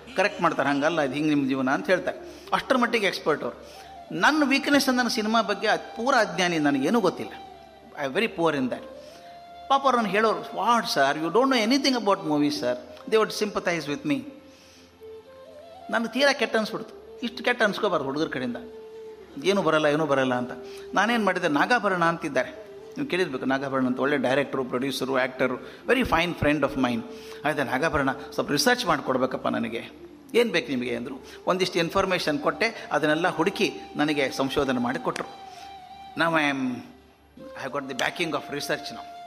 correct ಮಾಡ್ತಾರೆ ಹಂಗಲ್ಲ ಇದು ಹಿಂಗೆ ನಿಮ್ಮ ಜೀವನ ಅಂತ ಹೇಳ್ತಾರೆ ಅಷ್ಟರ ಮಟ್ಟಿಗೆ ಎಕ್ಸ್ಪರ್ಟ್ ಅವರು ನನ್ನ ವೀಕ್ನೆಸ್ ನನ್ನ ಸಿನಿಮಾ ಬಗ್ಗೆ ಅದ್ ಪೂರ ಅಜ್ಞಾನಿ ನನಗೇನೂ ಗೊತ್ತಿಲ್ಲ I very poor in that ಪಾಪ ಅವ್ರನ್ನ ಹೇಳೋರು what sir you don't know anything about movies sir they would sympathise with me ನನಗೆ ತೀರಾ ಕೆಟ್ಟ ಅನ್ಸ್ಬಿಡ್ತು ಇಷ್ಟು ಕೆಟ್ಟ ಅನ್ಸ್ಕೋಬಾರ್ದು ಹುಡುಗರ ಕಡೆಯಿಂದ ಏನೂ ಬರಲ್ಲ ಏನೂ ಬರಲ್ಲ ಅಂತ ನಾನೇನು ಮಾಡಿದೆ ನಾಗಾಭರಣ ಅಂತಿದ್ದಾರೆ ನೀವು ಕೇಳಿರ್ಬೇಕು ನಾಗಾಭರಣ ಅಂತ ಒಳ್ಳೆ director producer actor very fine friend of mine ಆಯ್ತು ನಾಗಾಭರಣ ಸ್ವಲ್ಪ ರಿಸರ್ಚ್ ಮಾಡಿಕೊಡ್ಬೇಕಪ್ಪ ನನಗೆ ಏನು ಬೇಕು ನಿಮಗೆ ಅಂದರು ಒಂದಿಷ್ಟು ಇನ್ಫಾರ್ಮೇಷನ್ ಕೊಟ್ಟೆ ಅದನ್ನೆಲ್ಲ ಹುಡುಕಿ ನನಗೆ ಸಂಶೋಧನೆ ಮಾಡಿ ಕೊಟ್ಟರು ನಾವು I am I got the backing of research ನಾವು